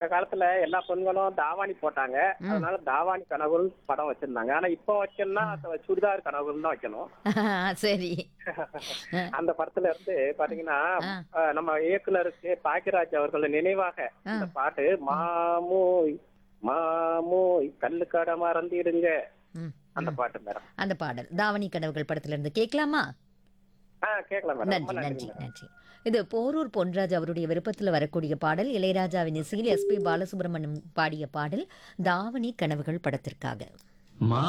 காலத்துல எல்லா பெண்களும் தாவாணி போட்டாங்க அதனால தாவாணி கனவுகள் படம் வச்சிருந்தாங்க ஆனா இப்போ வைக்கணும்னா அது சுடிதார் கனவுகள் தான் வைக்கணும் சரி அந்த படத்துல இருந்து பாத்தீங்கன்னா ஆ. அஹ், நம்ம இயக்குனருக்கு பாக்கியராஜ் அவர்கள் நினைவாக இந்த பாட்டு மாமோய் மாமோய் கல்லு கடை மறந்திடுங்க ம். அந்த பாட்டு மேடம் அந்த பாடல் தாவணி கனவுகள் படத்துல இருந்து கேட்கலாமா ஆ கேட்கலாம் மேடம் ரொம்ப நன்றி நன்றி நன்றி நன்றி இது போரூர் பொன்ராஜ் அவருடைய விருப்பத்தில் வரக்கூடிய பாடல் இளையராஜாவின் இசையில் எஸ்பி பாலசுப்ரமணியம் பாடிய பாடல் தாவணி கனவுகள் படத்திற்காக மா